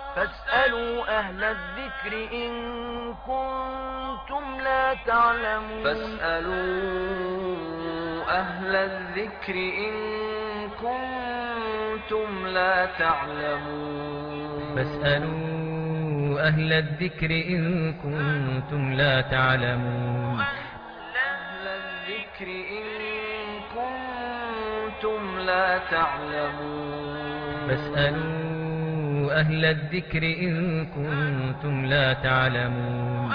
فاسألوا أهل الذكر إن كنتم لا تعلمون فاسألوا أهل الذكر إن كنتم لا تعلمون فاسألوا أهل الذكر إن كنتم لا تعلمون أهل الذكر إن كنتم لا تعلمون فاسألوا أهل الذكر إن كنتم لا تعلمون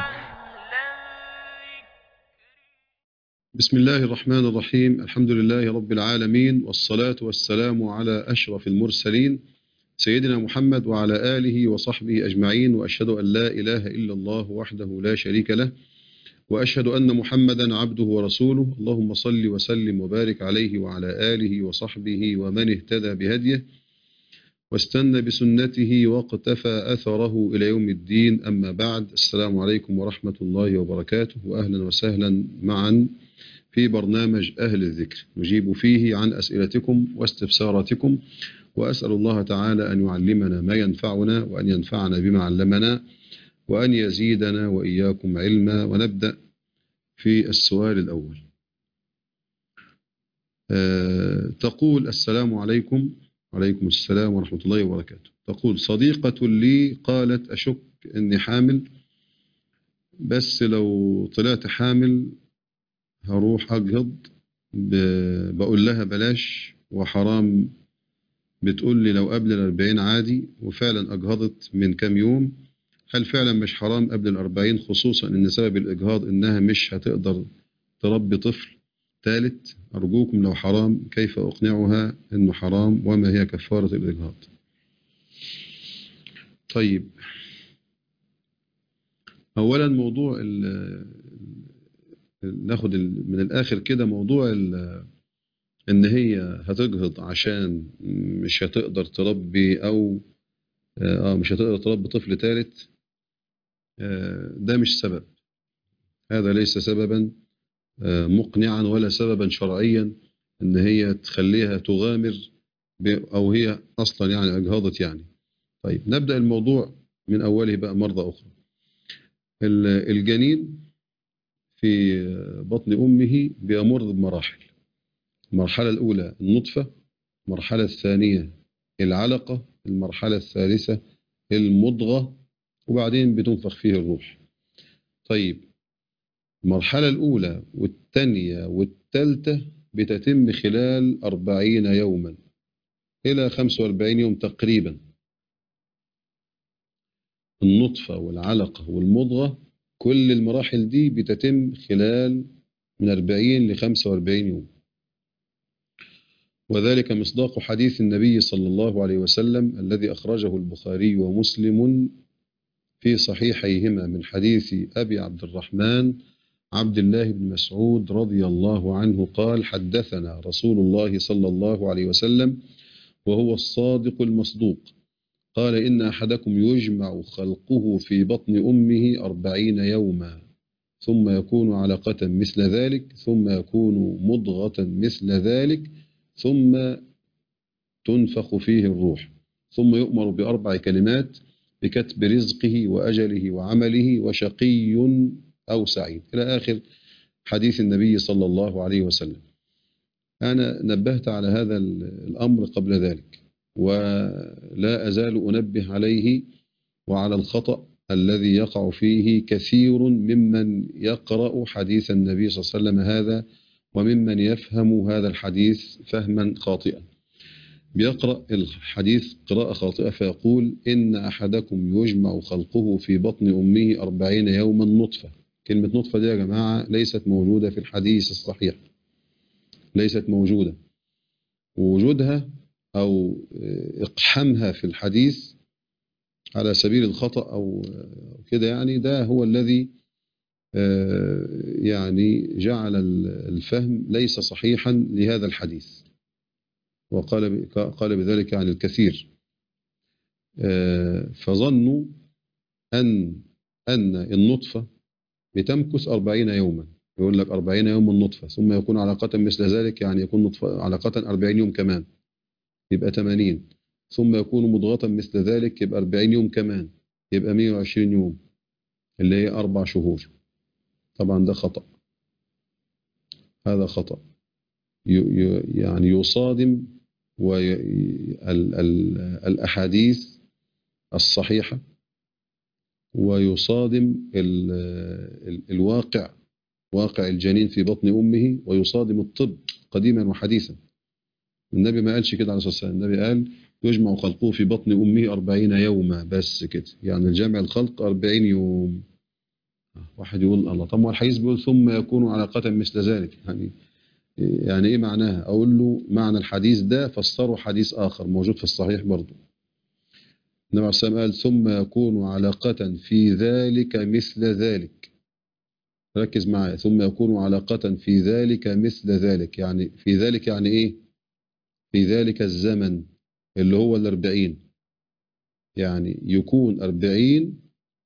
بسم الله الرحمن الرحيم الحمد لله رب العالمين والصلاة والسلام على أشرف المرسلين سيدنا محمد وعلى آله وصحبه أجمعين وأشهد أن لا إله إلا الله وحده لا شريك له وأشهد أن محمدا عبده ورسوله اللهم صل وسلم وبارك عليه وعلى آله وصحبه ومن اهتدى بهديه واستنى بسنته واقتفى أثره إلى يوم الدين أما بعد السلام عليكم ورحمة الله وبركاته وأهلا وسهلا معا في برنامج أهل الذكر نجيب فيه عن أسئلتكم واستفساراتكم وأسأل الله تعالى أن يعلمنا ما ينفعنا وأن ينفعنا بما علمنا وأن يزيدنا وإياكم علما ونبدأ في السؤال الأول أه تقول السلام عليكم وعليكم السلام ورحمة الله وبركاته تقول صديقة لي قالت أشك أني حامل بس لو طلعت حامل هروح أجهض بقول لها بلاش وحرام بتقول لي لو قبل الأربعين عادي وفعلا أجهضت من كام يوم هل فعلا مش حرام قبل الأربعين خصوصا أن سبب الإجهاض إنها مش هتقدر تربي طفل ثالث أرجوكم لو حرام كيف أقنعها أنه حرام وما هي كفارة الإجهاض طيب أولا موضوع ناخد من الآخر كده موضوع إن هي هتجهض عشان مش هتقدر تربي أو آه مش هتقدر تربي طفل ثالث آه ده مش سبب هذا ليس سببا آه مقنعا ولا سببا شرعيا ان هي تخليها تغامر او هي اصلا يعني اجهضت يعني طيب نبدا الموضوع من اوله بقى مره اخرى الجنين في بطن امه بيمر بمراحل المرحله الاولى النطفه المرحله الثانيه العلقه المرحله الثالثه المضغه وبعدين بتنفخ فيه الروح طيب المرحلة الأولى والثانية والثالثة بتتم خلال أربعين يوما إلى خمسة وأربعين يوم تقريبا النطفة والعلقة والمضغة كل المراحل دي بتتم خلال من أربعين لخمسة وأربعين يوم وذلك مصداق حديث النبي صلى الله عليه وسلم الذي أخرجه البخاري ومسلم في صحيحيهما من حديث أبي عبد الرحمن عبد الله بن مسعود رضي الله عنه قال حدثنا رسول الله صلى الله عليه وسلم وهو الصادق المصدوق قال إن أحدكم يجمع خلقه في بطن أمه أربعين يوما ثم يكون علقة مثل ذلك ثم يكون مضغة مثل ذلك ثم تنفخ فيه الروح ثم يؤمر بأربع كلمات بكتب رزقه وأجله وعمله وشقي أو سعيد إلى آخر حديث النبي صلى الله عليه وسلم أنا نبهت على هذا الأمر قبل ذلك ولا أزال أنبه عليه وعلى الخطأ الذي يقع فيه كثير ممن يقرأ حديث النبي صلى الله عليه وسلم هذا وممن يفهم هذا الحديث فهما خاطئا بيقرأ الحديث قراءة خاطئة فيقول إن أحدكم يجمع خلقه في بطن أمه أربعين يوما نطفة كلمة نطفة دي يا جماعة ليست موجودة في الحديث الصحيح ليست موجودة ووجودها أو إقحامها في الحديث على سبيل الخطأ أو كده يعني ده هو الذي يعني جعل الفهم ليس صحيحا لهذا الحديث وقال قال بذلك عن الكثير فظنوا أن أن النطفة بتمكث أربعين يوما يقول لك أربعين يوما نطفة ثم يكون علاقة مثل ذلك يعني يكون نطفة علاقة أربعين يوم كمان يبقى 80 ثم يكون مضغة مثل ذلك يبقى 40 يوم كمان يبقى 120 يوم اللي هي أربع شهور طبعا ده خطأ هذا خطأ يعني يصادم الأحاديث الصحيحة ويصادم الواقع واقع الجنين في بطن أمه ويصادم الطب قديما وحديثا النبي ما قالش كده عليه الصلاة والسلام النبي قال يجمع خلقه في بطن أمه أربعين يوما بس كده يعني الجمع الخلق أربعين يوم واحد يقول الله طب ما الحديث بيقول ثم يكون علاقة مثل ذلك يعني يعني ايه معناها اقول له معنى الحديث ده فسره حديث اخر موجود في الصحيح برضه النبي عليه الصلاه قال ثم يكون علاقة في ذلك مثل ذلك ركز معايا ثم يكون علاقة في ذلك مثل ذلك يعني في ذلك يعني ايه في ذلك الزمن اللي هو الأربعين يعني يكون أربعين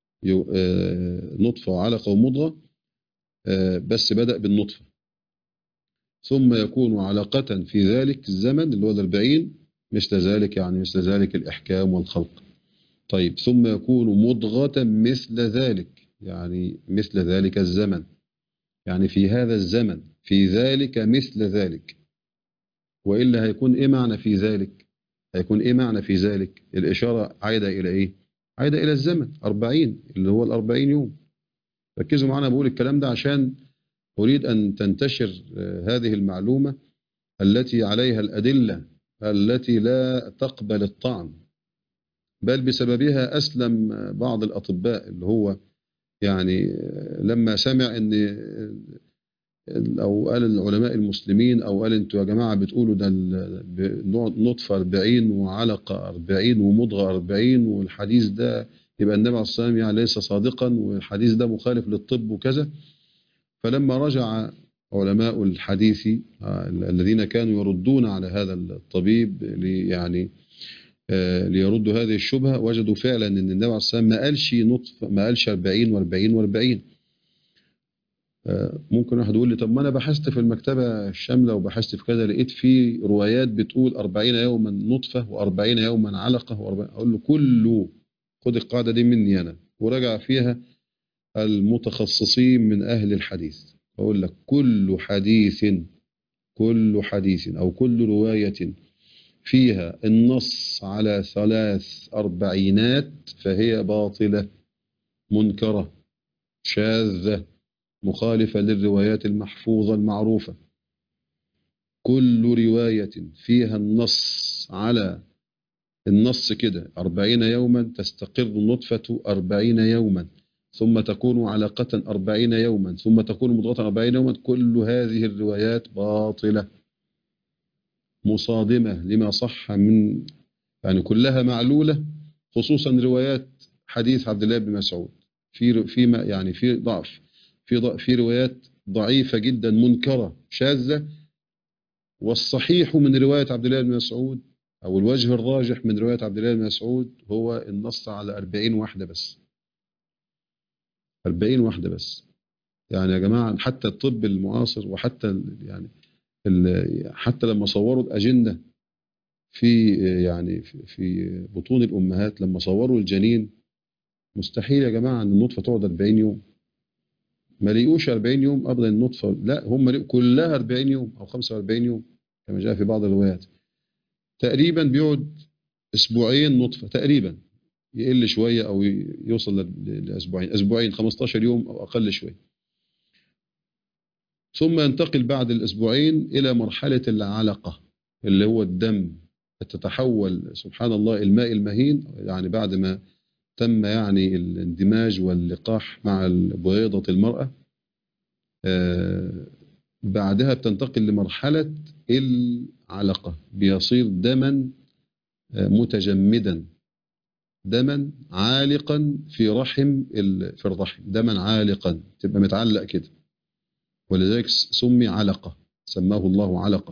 نطفة وعلقة ومضغة بس بدأ بالنطفة ثم يكون علاقة في ذلك الزمن اللي هو الأربعين مثل ذلك يعني مثل ذلك الإحكام والخلق طيب ثم يكون مضغة مثل ذلك يعني مثل ذلك الزمن يعني في هذا الزمن في ذلك مثل ذلك وإلا هيكون إيه معنى في ذلك هيكون إيه معنى في ذلك الإشارة عايدة إلى إيه عايدة إلى الزمن أربعين اللي هو الأربعين يوم ركزوا معنا بقول الكلام ده عشان أريد أن تنتشر هذه المعلومة التي عليها الأدلة التي لا تقبل الطعن بل بسببها أسلم بعض الأطباء اللي هو يعني لما سمع أن أو قال العلماء المسلمين أو قال أنتوا يا جماعة بتقولوا ده نطفة 40 وعلقة 40 ومضغة 40 والحديث ده يبقى النبي عليه الصلاة والسلام يعني ليس صادقا والحديث ده مخالف للطب وكذا فلما رجع علماء الحديث الذين كانوا يردون على هذا الطبيب يعني ليردوا هذه الشبهة وجدوا فعلا ان النبي عليه الصلاة والسلام ما قالش نطف ما قالش 40 و40 و40 ممكن واحد يقول لي طب ما انا بحثت في المكتبة الشاملة وبحثت في كذا لقيت في روايات بتقول 40 يوما نطفة و40 يوما علقة و40 اقول له كله خد القاعدة دي مني انا وراجع فيها المتخصصين من أهل الحديث أقول لك كل حديث كل حديث أو كل رواية فيها النص على ثلاث أربعينات فهي باطلة منكرة شاذة مخالفة للروايات المحفوظة المعروفة كل رواية فيها النص على النص كده أربعين يوما تستقر النطفة أربعين يوما ثم تكون علاقة أربعين يوما ثم تكون مضغة أربعين يوما كل هذه الروايات باطلة مصادمة لما صح من يعني كلها معلولة خصوصا روايات حديث عبد الله بن مسعود في في يعني في ضعف في ضعف في روايات ضعيفة جدا منكرة شاذة والصحيح من رواية عبد الله بن مسعود أو الوجه الراجح من رواية عبد الله بن مسعود هو النص على أربعين واحدة بس 40 واحدة بس يعني يا جماعة حتى الطب المعاصر وحتى يعني حتى لما صوروا الأجنة في يعني في بطون الأمهات لما صوروا الجنين مستحيل يا جماعة أن النطفة تقعد 40 يوم ما لقوش 40 يوم أبدا النطفة لا هم كلها 40 يوم أو 45 يوم كما جاء في بعض الروايات تقريبا بيقعد أسبوعين نطفة تقريبا يقل شوية أو يوصل لأسبوعين أسبوعين 15 يوم أو أقل شوية ثم ينتقل بعد الأسبوعين إلى مرحلة العلقة اللي هو الدم تتحول سبحان الله الماء المهين يعني بعد ما تم يعني الاندماج واللقاح مع بويضة المرأة بعدها بتنتقل لمرحلة العلقة بيصير دما متجمدا دما عالقا في رحم في الرحم دما عالقا تبقى متعلق كده ولذلك سمي علقة سماه الله علقة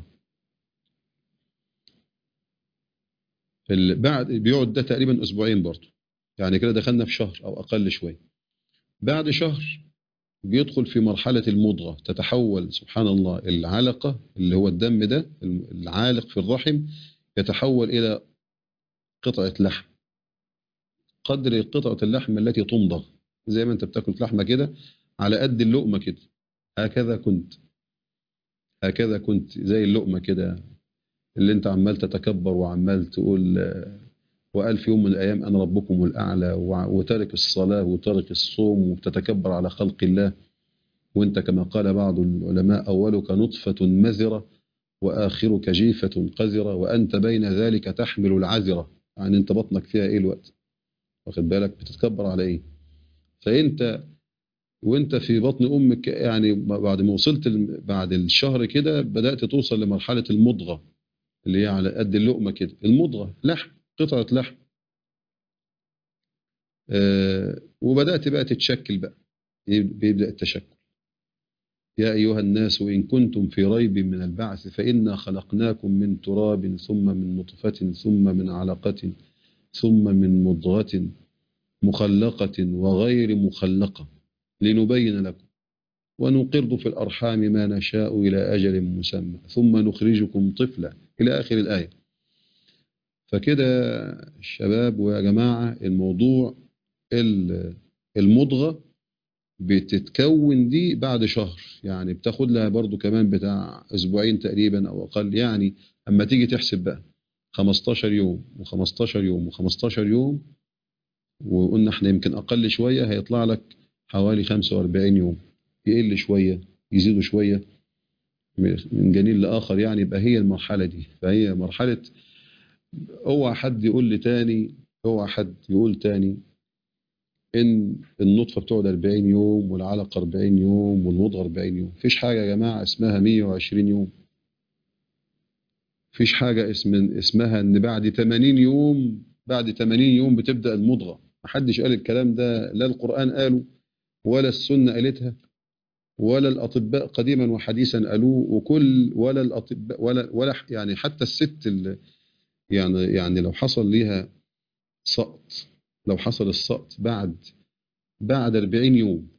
بعد بيقعد ده تقريبا أسبوعين برضه يعني كده دخلنا في شهر أو أقل شوية بعد شهر بيدخل في مرحلة المضغة تتحول سبحان الله العلقة اللي هو الدم ده العالق في الرحم يتحول إلى قطعة لحم قدر قطعة اللحم التي تمضغ زي ما انت بتاكل لحمة كده على قد اللقمة كده هكذا كنت هكذا كنت زي اللقمة كده اللي انت عمال تتكبر وعمال تقول آه، وقال في يوم من الأيام أنا ربكم الأعلى وع- وترك الصلاة وترك الصوم وبتتكبر على خلق الله وانت كما قال بعض العلماء أولك نطفة مذرة وآخرك جيفة قذرة وأنت بين ذلك تحمل العذرة يعني انت بطنك فيها ايه الوقت واخد بالك بتتكبر على ايه فانت وانت في بطن امك يعني بعد ما وصلت الم- بعد الشهر كده بدأت توصل لمرحلة المضغة اللي هي على قد اللقمة كده المضغة لحم قطعة لحم آه وبدأت بقى تتشكل بقى بيبدأ التشكل يا أيها الناس إن كنتم في ريب من البعث فإنا خلقناكم من تراب ثم من نطفة ثم من علقة ثم من مضغة مخلقة وغير مخلقة لنبين لكم ونقر في الأرحام ما نشاء إلى أجل مسمى ثم نخرجكم طفلا إلى آخر الآية فكده الشباب ويا جماعة الموضوع ال- المضغة بتتكون دي بعد شهر يعني بتاخد لها برضو كمان بتاع أسبوعين تقريبا أو أقل يعني أما تيجي تحسب بقى 15 يوم و15 يوم و15 يوم وقلنا احنا يمكن أقل شوية هيطلع لك حوالي 45 يوم يقل شوية يزيدوا شوية من جنين لآخر يعني يبقى هي المرحلة دي فهي مرحلة اوعى حد يقول لي تاني اوعى حد يقول تاني ان النطفة بتقعد 40 يوم والعلقة 40 يوم والمضغة 40 يوم مفيش حاجة يا جماعة اسمها 120 يوم مفيش حاجة اسم اسمها ان بعد 80 يوم بعد 80 يوم بتبدأ المضغة محدش قال الكلام ده لا القرآن قاله ولا السنة قالتها ولا الأطباء قديما وحديثا قالوه وكل ولا الأطباء ولا ولا يعني حتى الست اللي يعني يعني لو حصل ليها سقط لو حصل السقط بعد بعد 40 يوم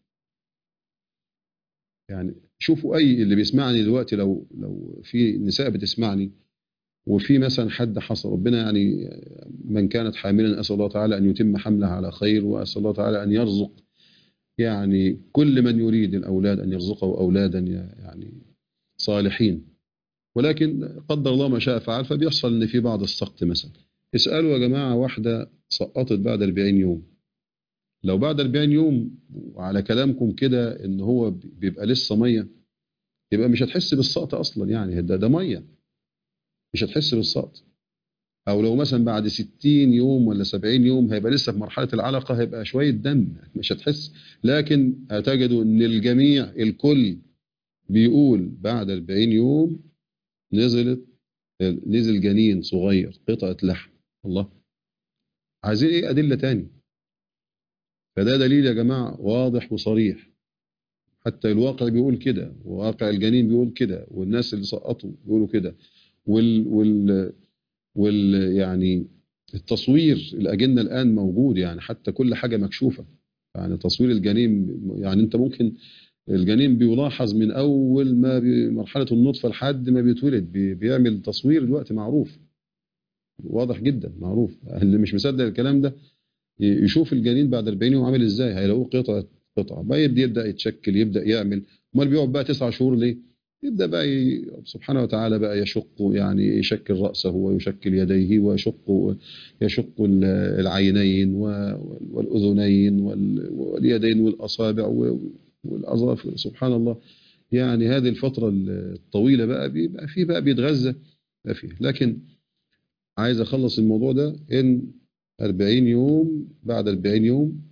يعني شوفوا اي اللي بيسمعني دلوقتي لو لو في نساء بتسمعني وفي مثلا حد حصل ربنا يعني من كانت حاملا اسال الله تعالى ان يتم حملها على خير واسال الله تعالى ان يرزق يعني كل من يريد الاولاد ان يرزقه اولادا يعني صالحين ولكن قدر الله ما شاء فعل فبيحصل ان في بعض السقط مثلا اسالوا يا جماعه واحده سقطت بعد 40 يوم لو بعد 40 يوم وعلى كلامكم كده ان هو بيبقى لسه ميه يبقى مش هتحس بالسقط اصلا يعني ده ده ميه مش هتحس بالسقط او لو مثلا بعد 60 يوم ولا 70 يوم هيبقى لسه في مرحله العلقه هيبقى شويه دم مش هتحس لكن هتجدوا ان الجميع الكل بيقول بعد 40 يوم نزلت نزل جنين صغير قطعه لحم الله عايزين ايه ادله تاني فده دليل يا جماعه واضح وصريح حتى الواقع بيقول كده وواقع الجنين بيقول كده والناس اللي سقطوا بيقولوا كده وال وال وال يعني التصوير الأجنة الآن موجود يعني حتى كل حاجة مكشوفة يعني تصوير الجنين يعني أنت ممكن الجنين بيلاحظ من أول ما مرحلة النطفة لحد ما بيتولد بيعمل تصوير دلوقتي معروف واضح جدا معروف اللي مش مصدق الكلام ده يشوف الجنين بعد 40 يوم عامل ازاي هيلاقوه قطعة قطعة بقى يبدأ يتشكل يبدأ يعمل امال بيقعد بقى تسع شهور ليه يبدأ بقى ي... سبحانه وتعالى بقى يشق يعني يشكل رأسه ويشكل يديه ويشق يشق العينين والأذنين واليدين والأصابع والأظافر سبحان الله يعني هذه الفترة الطويلة بقى بيبقى فيه بقى بيتغذى فيه لكن عايز أخلص الموضوع ده إن 40 يوم بعد 40 يوم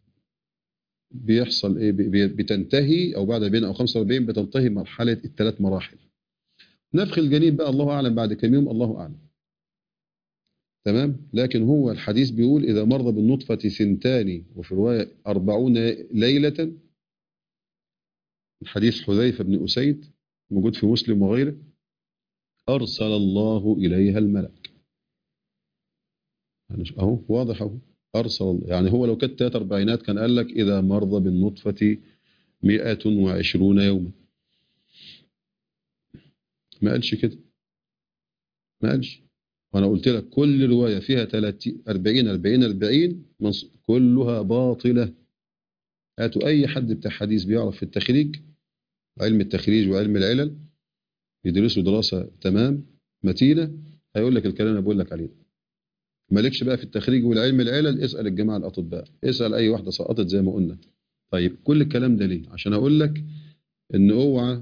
بيحصل ايه بتنتهي او بعد 40 او 45 بتنتهي مرحله الثلاث مراحل نفخ الجنين بقى الله اعلم بعد كم يوم الله اعلم تمام لكن هو الحديث بيقول اذا مرض بالنطفه سنتان وفي روايه 40 ليله حديث حذيفه بن اسيد موجود في مسلم وغيره ارسل الله اليها الملك اهو واضح اهو أرسل يعني هو لو كانت ثلاث أربعينات كان قال لك إذا مرض بالنطفة مئة وعشرون يوما ما قالش كده ما قالش وأنا قلت لك كل رواية فيها 30 40 40 40 منص- كلها باطلة هاتوا أي حد بتاع حديث بيعرف في التخريج علم التخريج وعلم العلل يدرسوا دراسة تمام متينة هيقول لك الكلام اللي بقول لك عليه مالكش بقى في التخريج والعلم العلل اسأل الجماعة الأطباء اسأل أي واحدة سقطت زي ما قلنا طيب كل الكلام ده ليه عشان أقول لك إن اوعى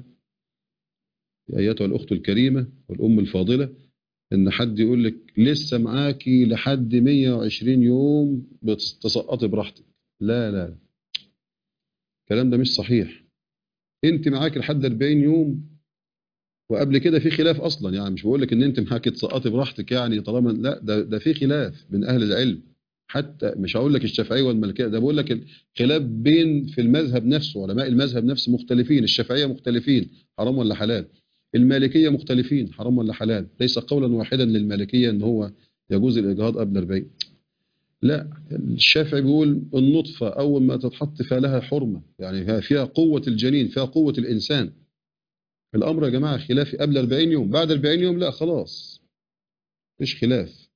يا أيتها الأخت الكريمة والأم الفاضلة إن حد يقول لك لسه معاكي لحد 120 يوم بتسقطي براحتك لا لا لا الكلام ده مش صحيح انت معاك لحد 40 يوم وقبل كده في خلاف اصلا يعني مش بقول لك ان انت معاك تسقطي براحتك يعني طالما لا ده ده في خلاف بين اهل العلم حتى مش هقول لك الشافعيه والمالكيه ده بقول لك الخلاف بين في المذهب نفسه علماء المذهب نفسه مختلفين الشافعيه مختلفين حرام ولا حلال المالكيه مختلفين حرام ولا حلال ليس قولا واحدا للمالكيه ان هو يجوز الاجهاض قبل 40 لا الشافعي بيقول النطفه اول ما تتحط فلها حرمه يعني فيها قوه الجنين فيها قوه الانسان الامر يا جماعه خلافي قبل 40 يوم بعد 40 يوم لا خلاص مفيش خلاف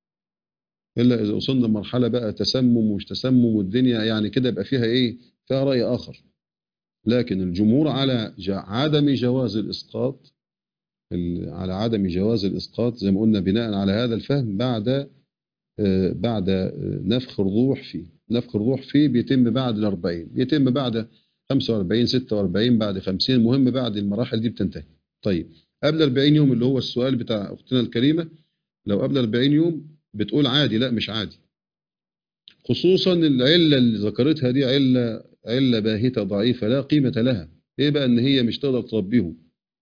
الا اذا وصلنا لمرحله بقى تسمم ومش تسمم والدنيا يعني كده يبقى فيها ايه فيها راي اخر لكن الجمهور على ج- عدم جواز الاسقاط ال- على عدم جواز الاسقاط زي ما قلنا بناء على هذا الفهم بعد آه، بعد آه، نفخ الروح فيه نفخ الروح فيه بيتم بعد الأربعين بيتم بعد 45 46 بعد 50 المهم بعد المراحل دي بتنتهي طيب قبل 40 يوم اللي هو السؤال بتاع أختنا الكريمة لو قبل 40 يوم بتقول عادي لا مش عادي خصوصا العلة اللي ذكرتها دي علة علة باهتة ضعيفة لا قيمة لها ايه بقى ان هي مش تقدر تربيهم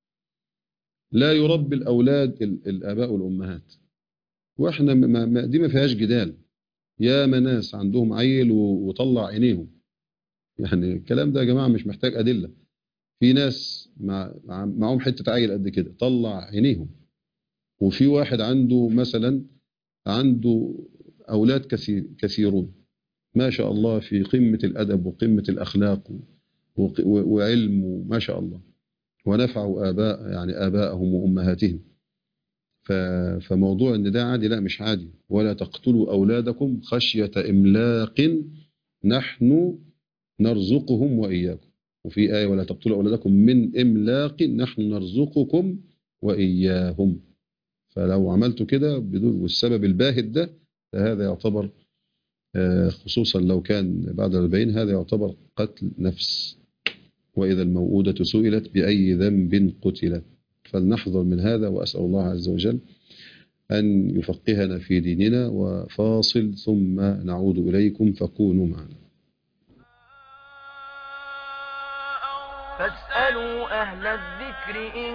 لا يربي الأولاد ال- الآباء والأمهات واحنا ما ما دي ما فيهاش جدال يا ناس عندهم عيل و- وطلع عينيهم يعني الكلام ده يا جماعة مش محتاج أدلة في ناس مع مع- معاهم حتة عيل قد كده طلع عينيهم وفي واحد عنده مثلا عنده أولاد كثير كثيرون ما شاء الله في قمة الأدب وقمة الأخلاق و- وق- و- وعلم وما شاء الله ونفعوا آباء يعني آباءهم وأمهاتهم ف- فموضوع ان ده عادي لا مش عادي ولا تقتلوا اولادكم خشيه املاق نحن نرزقهم واياكم وفي ايه ولا تقتلوا اولادكم من املاق نحن نرزقكم واياهم فلو عملتوا كده بدون والسبب الباهت ده فهذا يعتبر آه، خصوصا لو كان بعد الأربعين هذا يعتبر قتل نفس وإذا الموءودة سئلت بأي ذنب قتلت فلنحذر من هذا وأسأل الله عز وجل أن يفقهنا في ديننا وفاصل ثم نعود إليكم فكونوا معنا فاسألوا أهل الذكر إن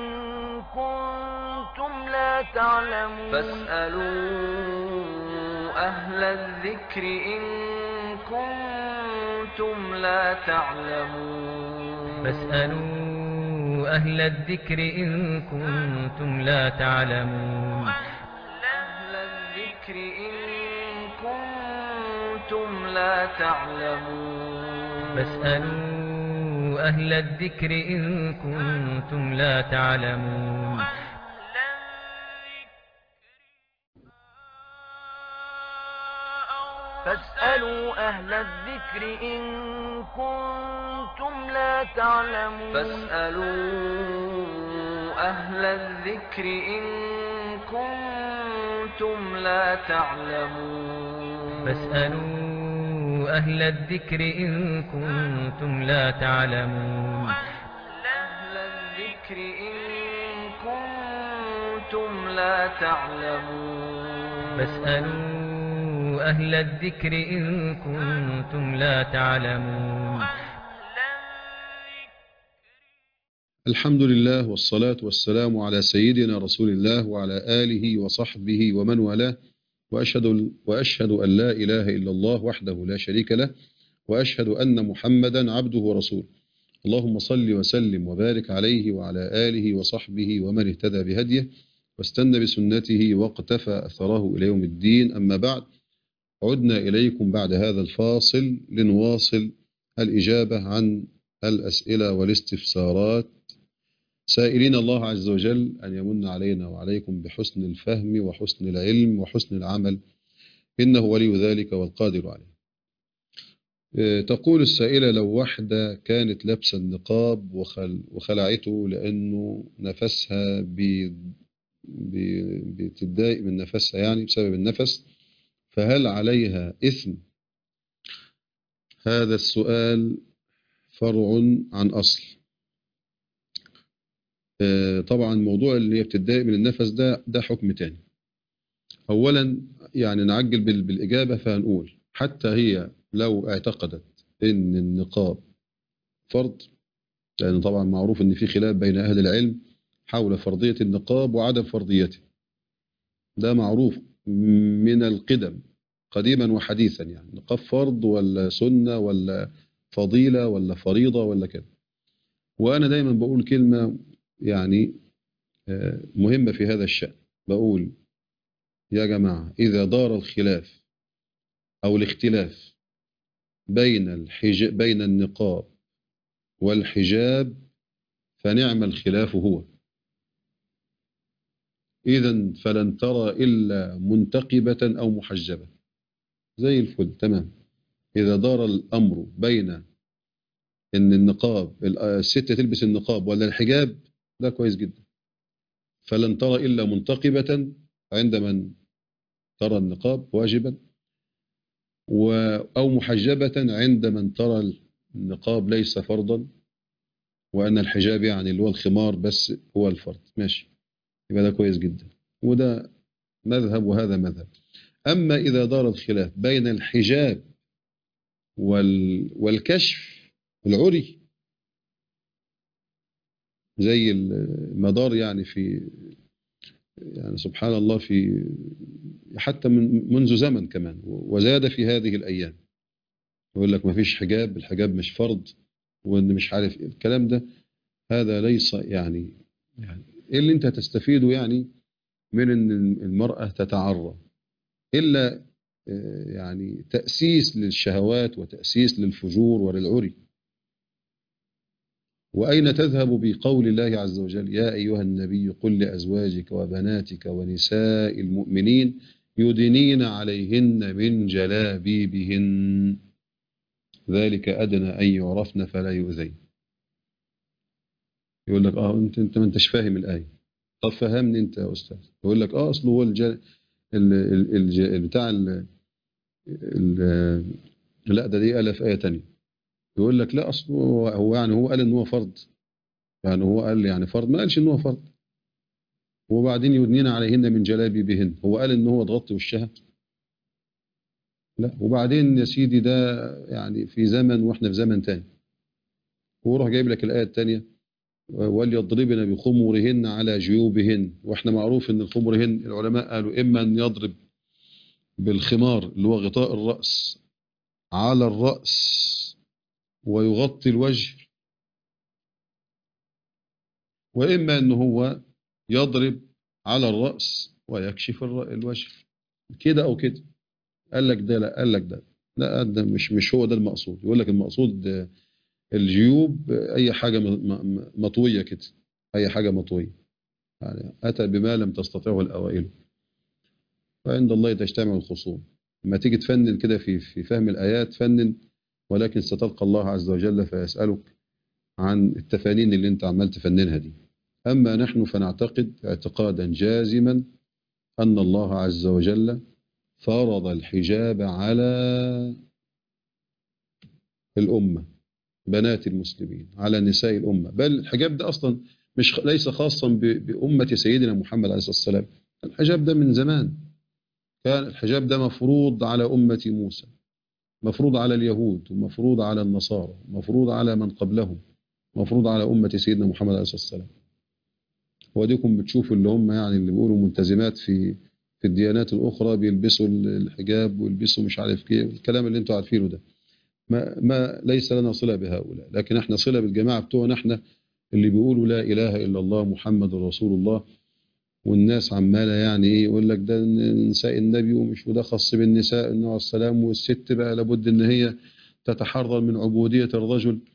كنتم لا تعلمون فاسألوا أهل الذكر إن كنتم لا تعلمون فاسألوا أهل الذكر إن كنتم لا تعلمون أهل الذكر إن كنتم لا تعلمون فاسألوا أهل الذكر إن كنتم لا تعلمون فاسألوا أهل الذكر إن كنتم لا تعلمون فاسألوا أهل الذكر إن كنتم لا تعلمون فاسألوا أهل الذكر إن كنتم لا تعلمون أهل الذكر إن كنتم لا تعلمون فاسألوا أهل الذكر إن كنتم لا تعلمون الحمد لله والصلاة والسلام على سيدنا رسول الله وعلى آله وصحبه ومن والاه وأشهد, وأشهد أن لا إله إلا الله وحده لا شريك له وأشهد أن محمدا عبده ورسوله اللهم صل وسلم وبارك عليه وعلى آله وصحبه ومن اهتدى بهديه واستنى بسنته واقتفى أثره إلى يوم الدين أما بعد عدنا إليكم بعد هذا الفاصل لنواصل الإجابة عن الأسئلة والاستفسارات سائلين الله عز وجل أن يمن علينا وعليكم بحسن الفهم وحسن العلم وحسن العمل إنه ولي ذلك والقادر عليه آه، تقول السائلة لو واحدة كانت لابسة النقاب وخل وخلعته لأنه نفسها بي بي بتتضايق من نفسها يعني بسبب النفس فهل عليها إثم هذا السؤال فرع عن أصل آه، طبعا موضوع اللي هي بتتضايق من النفس ده ده حكم تاني أولا يعني نعجل بال- بالإجابة فهنقول حتى هي لو اعتقدت إن النقاب فرض لأن طبعا معروف إن في خلاف بين أهل العلم حول فرضية النقاب وعدم فرضيته ده معروف من القدم قديما وحديثا يعني نقاب فرض ولا سنة ولا فضيلة ولا فريضة ولا كده وأنا دايما بقول كلمة يعني آه، مهمة في هذا الشأن بقول يا جماعة إذا دار الخلاف أو الاختلاف بين الحج... بين النقاب والحجاب فنعم الخلاف هو إذا فلن ترى إلا منتقبة أو محجبة زي الفل تمام إذا دار الأمر بين إن النقاب الست تلبس النقاب ولا الحجاب ده كويس جدا فلن ترى إلا منتقبة عند من ترى النقاب واجبا و أو محجبة عند من ترى النقاب ليس فرضا وأن الحجاب يعني اللي هو الخمار بس هو الفرض ماشي يبقى ده كويس جدا وده مذهب وهذا مذهب أما إذا دار الخلاف بين الحجاب وال والكشف العري زي المدار يعني في يعني سبحان الله في حتى من منذ زمن كمان وزاد في هذه الأيام يقول لك ما فيش حجاب الحجاب مش فرض وان مش عارف إيه. الكلام ده هذا ليس يعني يعني ايه اللي انت هتستفيده يعني من ان المرأة تتعرى الا آه، يعني تأسيس للشهوات وتأسيس للفجور وللعري وأين تذهب بقول الله عز وجل يا أيها النبي قل لأزواجك وبناتك ونساء المؤمنين يدنين عليهن من جلابيبهن ذلك أدنى أن يعرفن فلا يؤذين يقول لك اه انت انت ما انتش فاهم الآية طب فهمني انت يا أستاذ يقول لك اه أصله هو الجل ال... ال... ال... بتاع ال... ال... لا ده دي آلة في آية تانية يقول لك لا أصله هو هو يعني هو قال إن هو فرض يعني هو قال يعني فرض ما قالش إن هو فرض وبعدين يدنين عليهن من جلابيبهن هو قال إن هو تغطي وشها لا وبعدين يا سيدي ده يعني في زمن واحنا في زمن تاني ويروح جايب لك الآية التانية وليضربن بخمرهن على جيوبهن واحنا معروف ان الخمرهن العلماء قالوا اما ان يضرب بالخمار اللي هو غطاء الرأس على الرأس ويغطي الوجه وإما أن هو يضرب على الرأس ويكشف الر- الوجه كده أو كده قال لك ده لا قال لك ده لا ده مش مش هو ده المقصود يقول لك المقصود آه، الجيوب آه، أي حاجة م- م- مطوية كده أي حاجة مطوية يعني أتى بما لم تستطيعه الأوائل وعند الله تجتمع الخصوم لما تيجي تفنن كده في في فهم الآيات فنن ولكن ستلقى الله عز وجل فيسألك عن التفانين اللي انت عمال تفننها دي أما نحن فنعتقد اعتقادا جازما أن الله عز وجل فرض الحجاب على الأمة بنات المسلمين على نساء الأمة بل الحجاب ده أصلا مش ليس خاصا ب- بأمة سيدنا محمد عليه الصلاة والسلام الحجاب ده من زمان كان الحجاب ده مفروض على أمة موسى مفروض على اليهود ومفروض على النصارى مفروض على من قبلهم مفروض على أمة سيدنا محمد عليه الصلاة والسلام وديكم بتشوفوا اللي هم يعني اللي بيقولوا ملتزمات في في الديانات الأخرى بيلبسوا الحجاب ويلبسوا مش عارف ايه الكلام اللي انتوا عارفينه ده ما, ما ليس لنا صلة بهؤلاء لكن احنا صلة بالجماعة بتوعنا احنا اللي بيقولوا لا إله إلا الله محمد رسول الله والناس عمالة يعني ايه يقول لك ده نساء النبي ومش وده خاص بالنساء انه عليه السلام والست بقى لابد ان هي تتحرر من عبودية الرجل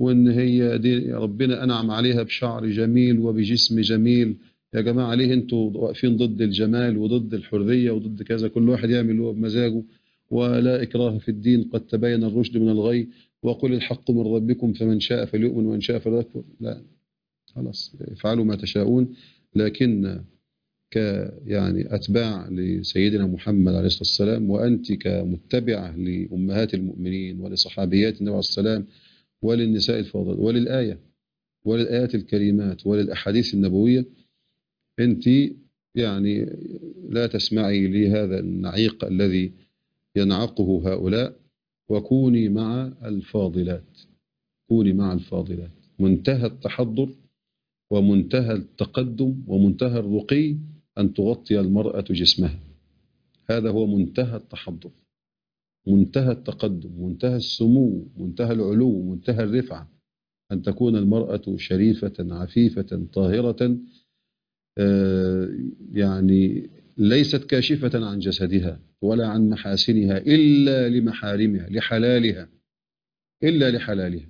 وان هي دي ربنا انعم عليها بشعر جميل وبجسم جميل يا جماعه ليه انتوا واقفين ضد الجمال وضد الحريه وضد كذا كل واحد يعمل اللي هو بمزاجه ولا اكراه في الدين قد تبين الرشد من الغي وقل الحق من ربكم فمن شاء فليؤمن ومن شاء فليكفر لا خلاص افعلوا ما تشاءون لكن ك يعني اتباع لسيدنا محمد عليه الصلاه والسلام وانت كمتبعه لامهات المؤمنين ولصحابيات النبي عليه الصلاه والسلام وللنساء الفاضلات وللايه وللايات الكريمات وللاحاديث النبويه انت يعني لا تسمعي لهذا النعيق الذي ينعقه هؤلاء وكوني مع الفاضلات كوني مع الفاضلات منتهى التحضر ومنتهى التقدم ومنتهى الرقي أن تغطي المرأة جسمها هذا هو منتهى التحضر منتهى التقدم منتهى السمو منتهى العلو منتهى الرفعة أن تكون المرأة شريفة عفيفة طاهرة آه، يعني ليست كاشفة عن جسدها ولا عن محاسنها إلا لمحارمها لحلالها إلا لحلالها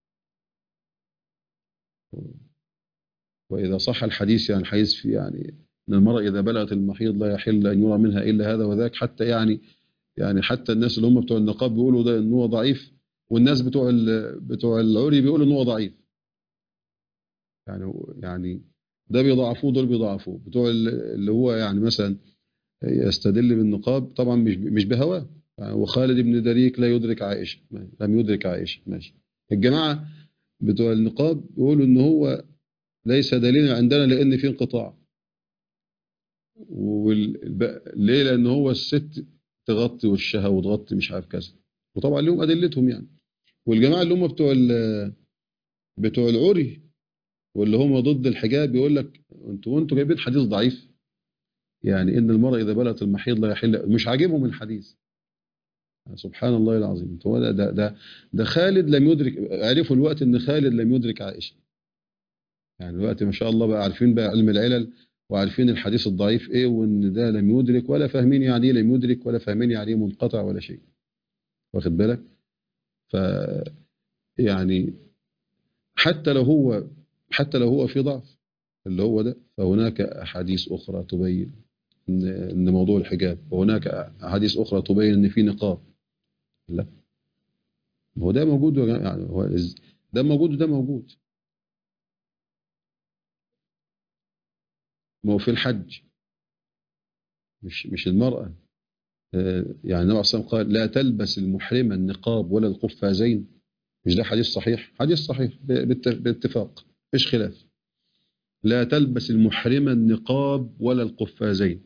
وإذا صح الحديث يعني الحديث في يعني أن المرأة إذا بلغت المحيض لا يحل أن يرى منها إلا هذا وذاك حتى يعني يعني حتى الناس اللي هم بتوع النقاب بيقولوا ده إن هو ضعيف والناس بتوع ال- بتوع العري بيقولوا إن هو ضعيف يعني يعني ده بيضعفوه دول بيضعفوه بتوع ال- اللي هو يعني مثلا يستدل بالنقاب طبعا مش مش بهواه يعني وخالد بن دريك لا يدرك عائشة لم يدرك عائشة ماشي الجماعة بتوع النقاب بيقولوا إن هو ليس دليلا عندنا لأن في انقطاع وال... ليه لأن هو الست تغطي وشها وتغطي مش عارف كذا وطبعا لهم أدلتهم يعني والجماعة اللي هم بتوع ال... بتوع العري واللي هم ضد الحجاب يقول لك انتوا انتوا جايبين حديث ضعيف يعني ان المرأة اذا بلغت المحيض لا يحل مش عاجبهم الحديث سبحان الله العظيم هو ده ده ده, ده خالد لم يدرك عرفوا الوقت ان خالد لم يدرك عائشة يعني الوقت ما شاء الله بقى عارفين بقى علم العلل وعارفين الحديث الضعيف ايه وان ده لم يدرك ولا فاهمين يعني ايه لم يدرك ولا فاهمين يعني ايه منقطع ولا شيء واخد بالك ف يعني حتى لو هو حتى لو هو في ضعف اللي هو ده فهناك احاديث اخرى تبين ان ان موضوع الحجاب وهناك احاديث اخرى تبين ان في نقاب لا ما هو ده موجود يا جماعة، يعني هو إز- ده موجود وده موجود ما هو في الحج مش مش المرأة آه، يعني النبي عليه الصلاة والسلام قال لا تلبس المحرمة النقاب ولا القفازين مش ده حديث صحيح حديث صحيح ب- بالت- باتفاق مفيش خلاف لا تلبس المحرمة النقاب ولا القفازين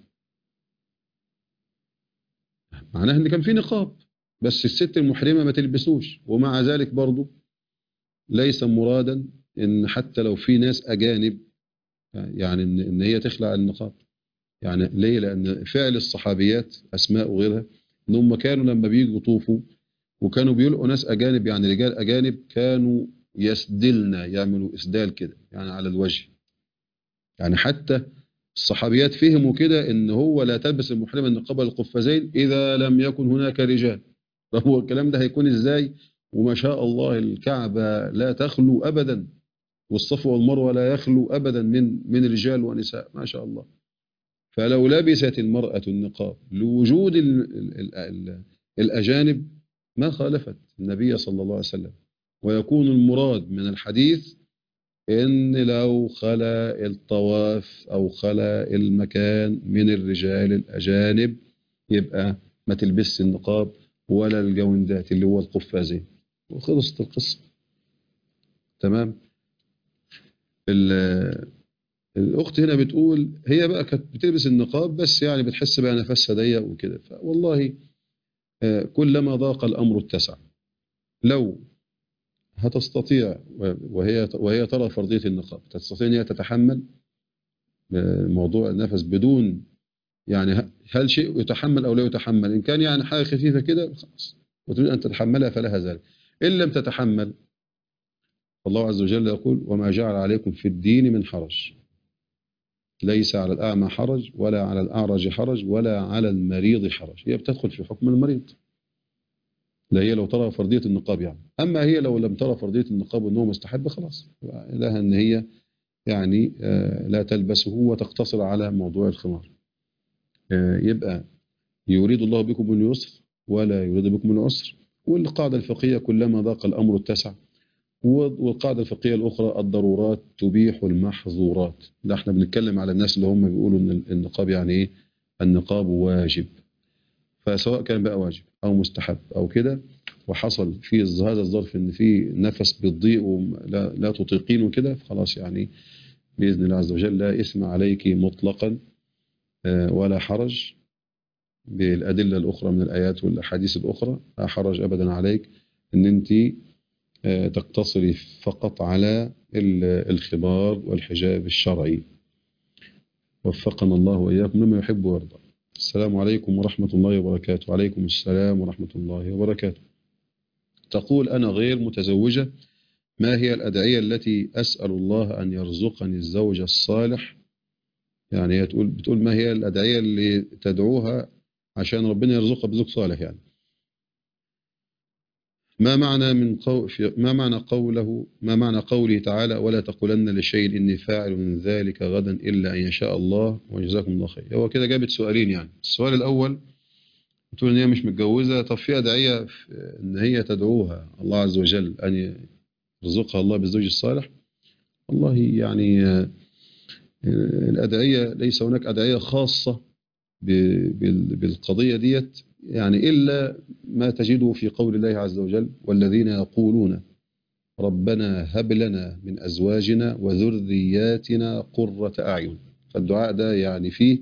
معناه ان كان في نقاب بس الست المحرمة ما تلبسوش ومع ذلك برضو ليس مرادا ان حتى لو في ناس اجانب يعني ان ان هي تخلع النقاب يعني ليه لان فعل الصحابيات اسماء وغيرها ان هم كانوا لما بيجوا يطوفوا وكانوا بيلقوا ناس اجانب يعني رجال اجانب كانوا يسدلن يعملوا اسدال كده يعني على الوجه يعني حتى الصحابيات فهموا كده ان هو لا تلبس المحرمه النقاب القفازين اذا لم يكن هناك رجال طب هو الكلام ده هيكون ازاي وما شاء الله الكعبه لا تخلو ابدا والصفا والمروه لا يخلو ابدا من من رجال ونساء ما شاء الله فلو لبست المراه النقاب لوجود ال ال ال الاجانب ما خالفت النبي صلى الله عليه وسلم ويكون المراد من الحديث ان لو خلا الطواف او خلا المكان من الرجال الاجانب يبقى ما تلبسش النقاب ولا الجوندات اللي هو القفازين وخلصت القصه تمام ال- الاخت هنا بتقول هي بقى كانت بتلبس النقاب بس يعني بتحس بقى نفسها ضيق وكده فوالله آه، كلما ضاق الامر اتسع لو هتستطيع وهي وهي ترى فرضيه النقاب تستطيع ان هي تتحمل آه، موضوع النفس بدون يعني ه- هل شيء يتحمل او لا يتحمل ان كان يعني حاجه خفيفه كده خلاص وتريد ان تتحملها فلها ذلك ان لم تتحمل الله عز وجل يقول وما جعل عليكم في الدين من حرج ليس على الأعمى حرج ولا على الأعرج حرج ولا على المريض حرج هي بتدخل في حكم المريض ده هي لو ترى فرضية النقاب يعني أما هي لو لم ترى فرضية النقاب وأنه مستحب خلاص يبقى لها أن هي يعني آه، لا تلبسه وتقتصر على موضوع الخمار آه، يبقى يريد الله بكم اليسر ولا يريد بكم العسر والقاعدة الفقهية كلما ضاق الأمر اتسع والقاعدة الفقهية الأخرى الضرورات تبيح المحظورات ده احنا بنتكلم على الناس اللي هم بيقولوا ان النقاب يعني ايه النقاب واجب فسواء كان بقى واجب او مستحب او كده وحصل في هذا الظرف ان في نفس بيضيق ولا لا تطيقين وكده فخلاص يعني باذن الله عز وجل لا اثم عليك مطلقا آه، ولا حرج بالادله الاخرى من الايات والاحاديث الاخرى لا حرج ابدا عليك ان انت آه، تقتصري فقط على ال- الخمار والحجاب الشرعي وفقنا الله وإياكم لما يحب ويرضى السلام عليكم ورحمة الله وبركاته وعليكم السلام ورحمة الله وبركاته تقول أنا غير متزوجة ما هي الأدعية التي أسأل الله أن يرزقني الزوج الصالح يعني هي تقول بتقول ما هي الأدعية اللي تدعوها عشان ربنا يرزقها بزوج صالح يعني ما معنى من قو... في... ما معنى قوله ما معنى قوله تعالى ولا تقولن لشيء اني فاعل من ذلك غدا الا ان يشاء الله وجزاكم الله خير هو كده جابت سؤالين يعني السؤال الاول بتقول ان هي مش متجوزه طب في ادعيه في- ان هي تدعوها الله عز وجل ان يرزقها الله بالزوج الصالح والله يعني آه، آه، الادعيه ليس هناك ادعيه خاصه ب- بال- بالقضيه ديت يعني الا ما تجده في قول الله عز وجل والذين يقولون ربنا هب لنا من أزواجنا وذرياتنا قرة أعين فالدعاء ده يعني فيه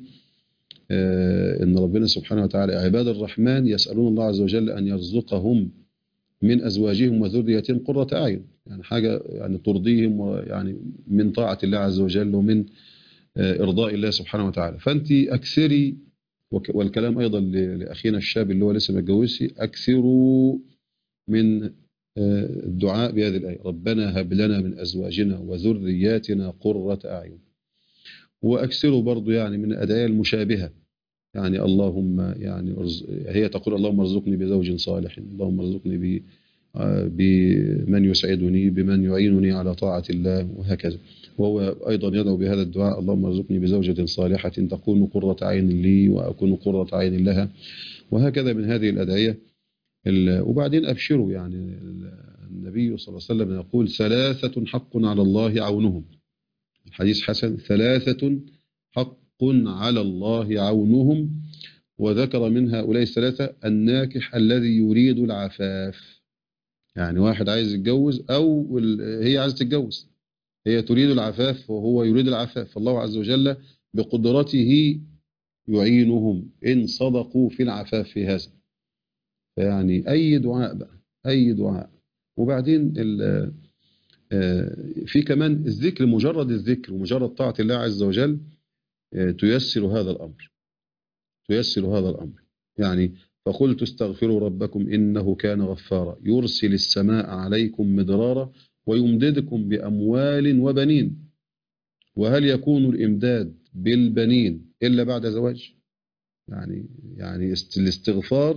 آه، إن ربنا سبحانه وتعالى عباد الرحمن يسألون الله عز وجل أن يرزقهم من أزواجهم وذرياتهم قرة أعين يعني حاجة يعني ترضيهم ويعني من طاعة الله عز وجل ومن آه، إرضاء الله سبحانه وتعالى فأنت أكثري وك- والكلام أيضا ل- لأخينا الشاب اللي هو لسه ما اتجوزش أكثروا من آه، الدعاء بهذه الآية ربنا هب لنا من أزواجنا وذرياتنا قرة أعين وأكثروا برضو يعني من الأدعية المشابهة يعني اللهم يعني أرز- هي تقول اللهم ارزقني بزوج صالح اللهم ارزقني ب آه، بمن يسعدني بمن يعينني على طاعة الله وهكذا وهو أيضا يدعو بهذا الدعاء اللهم ارزقني بزوجة صالحة تكون قرة عين لي وأكون قرة عين لها وهكذا من هذه الأدعية ال- وبعدين أبشروا يعني ال- النبي صلى الله عليه وسلم يقول ثلاثة حق على الله عونهم الحديث حسن ثلاثة حق على الله عونهم وذكر من هؤلاء الثلاثة الناكح الذي يريد العفاف يعني واحد عايز يتجوز أو ال- هي عايزة تتجوز هي تريد العفاف وهو يريد العفاف فالله عز وجل بقدرته يعينهم إن صدقوا في العفاف في هذا فيعني أي دعاء بقى أي دعاء وبعدين ال- آه، في كمان الذكر مجرد الذكر ومجرد طاعة الله عز وجل آه، تيسر هذا الأمر تيسر هذا الأمر يعني فقلت استغفروا ربكم إنه كان غفارا يرسل السماء عليكم مدرارا ويمددكم بأموال وبنين وهل يكون الإمداد بالبنين إلا بعد زواج يعني يعني است- الاستغفار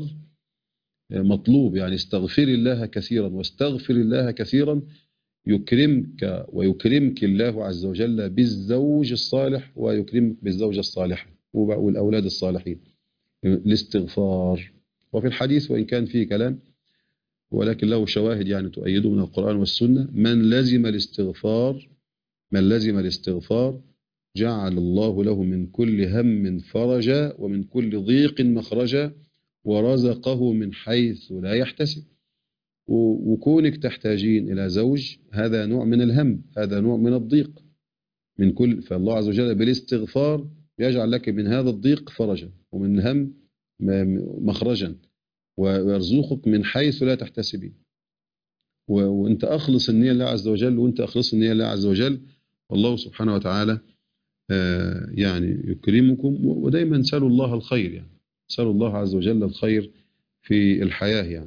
مطلوب يعني استغفر الله كثيرا واستغفر الله كثيرا يكرمك ويكرمك الله عز وجل بالزوج الصالح ويكرمك بالزوجة الصالحة وب- والأولاد الصالحين الاستغفار وفي الحديث وإن كان فيه كلام ولكن له شواهد يعني تؤيده من القرآن والسنة من لزم الاستغفار من لزم الاستغفار جعل الله له من كل هم فرجا ومن كل ضيق مخرجا ورزقه من حيث لا يحتسب و- وكونك تحتاجين إلى زوج هذا نوع من الهم هذا نوع من الضيق من كل فالله عز وجل بالاستغفار يجعل لك من هذا الضيق فرجا ومن هم م- مخرجا ويرزقك من حيث لا تحتسبين و- وانت اخلص النية لله عز وجل وانت اخلص النية لله عز وجل والله سبحانه وتعالى آه، يعني يكرمكم و- ودايما سألوا الله الخير يعني سألوا الله عز وجل الخير في الحياة يعني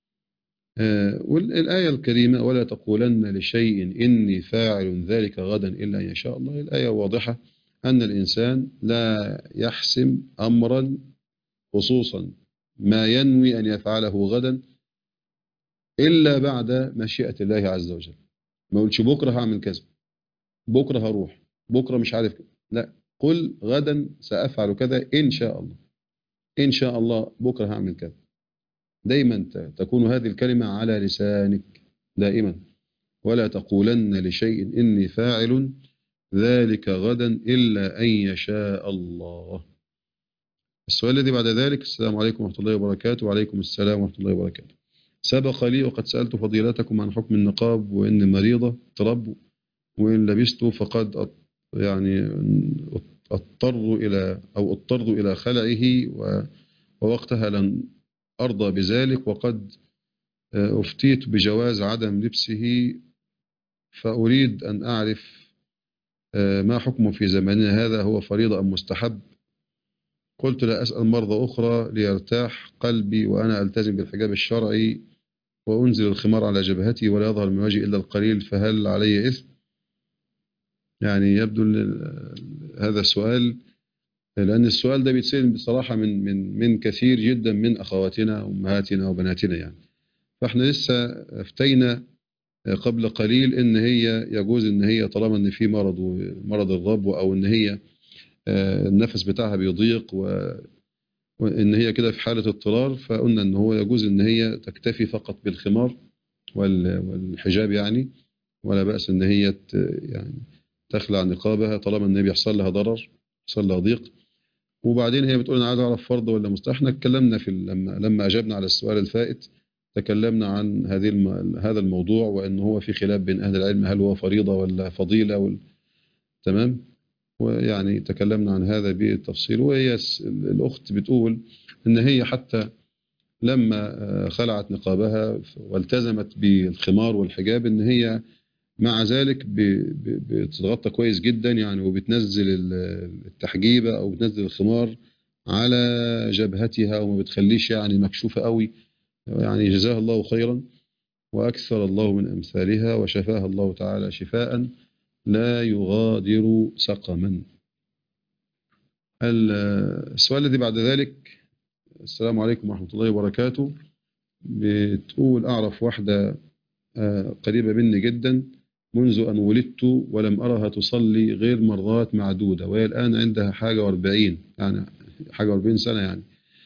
آه، والآية الكريمة ولا تقولن لشيء إني فاعل ذلك غدا إلا إن شاء الله الآية واضحة أن الإنسان لا يحسم أمرا خصوصا ما ينوي أن يفعله غدا إلا بعد مشيئة الله عز وجل ما قلش بكرة هعمل كذا بكرة هروح بكرة مش عارف كذا لا قل غدا سأفعل كذا إن شاء الله إن شاء الله بكرة هعمل كذا دايما ت- تكون هذه الكلمة على لسانك دائما ولا تقولن لشيء إني فاعل ذلك غدا إلا أن يشاء الله السؤال الذي بعد ذلك السلام عليكم ورحمة الله وبركاته وعليكم السلام ورحمة الله وبركاته سبق لي وقد سألت فضيلتكم عن حكم النقاب وإن مريضة ترب وإن لبسته فقد أط- يعني اضطر إلى أو اضطر إلى خلعه و- ووقتها لن أرضى بذلك وقد آه، أفتيت بجواز عدم لبسه فأريد أن أعرف آه، ما حكمه في زماننا هذا هو فريضة أم مستحب قلت لا أسأل مرضى أخرى ليرتاح قلبي وأنا ألتزم بالحجاب الشرعي وأنزل الخمار على جبهتي ولا يظهر من وجهي إلا القليل فهل علي إثم يعني يبدو أن هذا السؤال لأن السؤال ده بيتسأل بصراحة من من من كثير جدا من أخواتنا وأمهاتنا وبناتنا يعني فإحنا لسه أفتينا قبل قليل إن هي يجوز إن هي طالما إن في مرض مرض الربو أو إن هي آه، النفس بتاعها بيضيق و وإن هي كده في حالة اضطرار فقلنا إن هو يجوز إن هي تكتفي فقط بالخمار وال- والحجاب يعني ولا بأس إن هي ت- يعني تخلع نقابها طالما إن بيحصل لها ضرر يحصل لها ضيق وبعدين هي بتقول أنا عايز أعرف فرض ولا مستحب احنا اتكلمنا في ال- لما لما أجبنا على السؤال الفائت تكلمنا عن هذه الم... هذا الموضوع وأن هو في خلاف بين أهل العلم هل هو فريضة ولا فضيلة وال... تمام ويعني تكلمنا عن هذا بالتفصيل وهي الس- الأخت بتقول إن هي حتى لما آه، خلعت نقابها والتزمت بالخمار والحجاب إن هي مع ذلك ب- ب- بتتغطى كويس جدا يعني وبتنزل ال- التحجيبة أو بتنزل الخمار على جبهتها وما بتخليش يعني مكشوفة قوي يعني جزاها الله خيرا وأكثر الله من أمثالها وشفاها الله تعالى شفاء لا يغادر سقما ال- السؤال الذي بعد ذلك السلام عليكم ورحمة الله وبركاته بتقول أعرف واحدة آه، قريبة مني جدا منذ أن ولدت ولم أرها تصلي غير مرات معدودة وهي الآن عندها حاجة واربعين يعني حاجة واربعين سنة يعني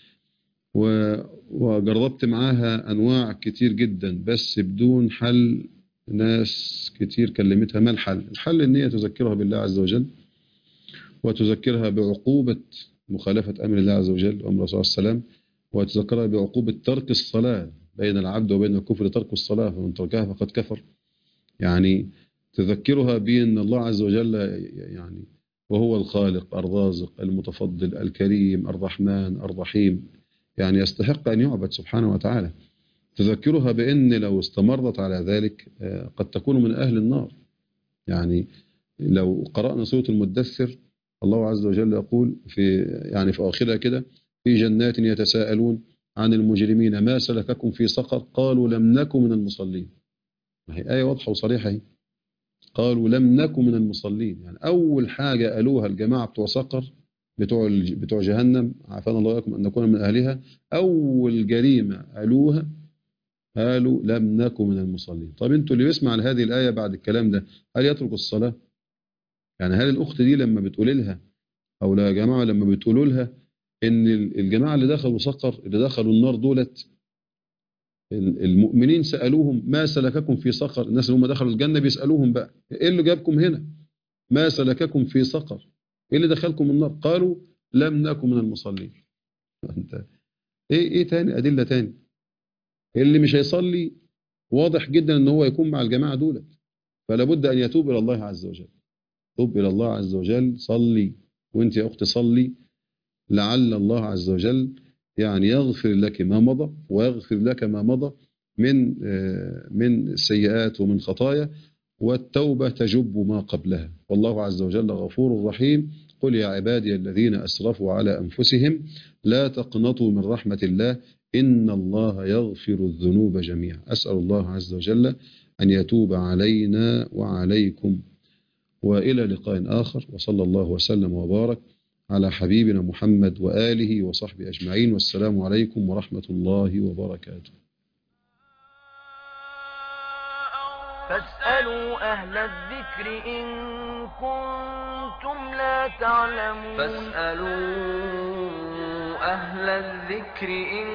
و- وجربت معاها أنواع كتير جدا بس بدون حل ناس كتير كلمتها ما الحل الحل ان هي تذكرها بالله عز وجل وتذكرها بعقوبة مخالفة أمر الله عز وجل وأمر رسول الله صلى الله عليه وسلم وتذكرها بعقوبة ترك الصلاة بين العبد وبين الكفر ترك الصلاة فمن تركها فقد كفر يعني تذكرها بأن الله عز وجل يعني وهو الخالق الرازق المتفضل الكريم الرحمن الرحيم يعني يستحق أن يعبد سبحانه وتعالى تذكرها بأن لو استمرت على ذلك آه، قد تكون من أهل النار يعني لو قرأنا سورة المدثر الله عز وجل يقول في يعني في آخرها كده في جنات يتساءلون عن المجرمين ما سلككم في سقر قالوا لم نكن من المصلين ما هي آية واضحة وصريحة هي قالوا لم نكن من المصلين يعني أول حاجة قالوها الجماعة بتوع سقر بتوع الج- بتوع جهنم عافانا الله وإياكم أن نكون من أهلها أول جريمة قالوها قالوا لم نكن من المصلين طب انتوا اللي بيسمع هذه الآية بعد الكلام ده هل يترك الصلاة يعني هل الأخت دي لما بتقول لها أو لا يا جماعة لما بتقولوا لها إن ال- الجماعة اللي دخلوا سقر اللي دخلوا النار دولت ال- المؤمنين سألوهم ما سلككم في سقر الناس اللي هم دخلوا الجنة بيسألوهم بقى إيه اللي جابكم هنا ما سلككم في سقر إيه اللي دخلكم النار قالوا لم نكن من المصلين انت ايه ايه تاني ادله تاني اللي مش هيصلي واضح جدا ان هو يكون مع الجماعه دولت فلا بد ان يتوب الى الله عز وجل توب الى الله عز وجل صلي وانت يا اختي صلي لعل الله عز وجل يعني يغفر لك ما مضى ويغفر لك ما مضى من آه، من السيئات ومن خطايا والتوبة تجب ما قبلها والله عز وجل غفور رحيم قل يا عبادي الذين أسرفوا على أنفسهم لا تقنطوا من رحمة الله إن الله يغفر الذنوب جميعا أسأل الله عز وجل أن يتوب علينا وعليكم وإلى لقاء آخر وصلى الله وسلم وبارك على حبيبنا محمد وآله وصحبه أجمعين والسلام عليكم ورحمة الله وبركاته فاسألوا أهل الذكر إن كنتم لا تعلمون فاسألوا أهل الذكر إن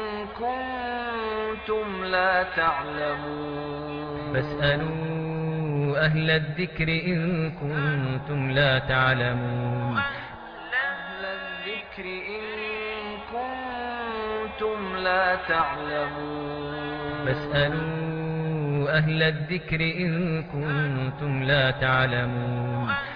كنتم لا تعلمون فاسألوا أهل الذكر إن كنتم لا تعلمون أهل الذكر إن كنتم لا تعلمون فاسألوا أهل الذكر إن كنتم لا تعلمون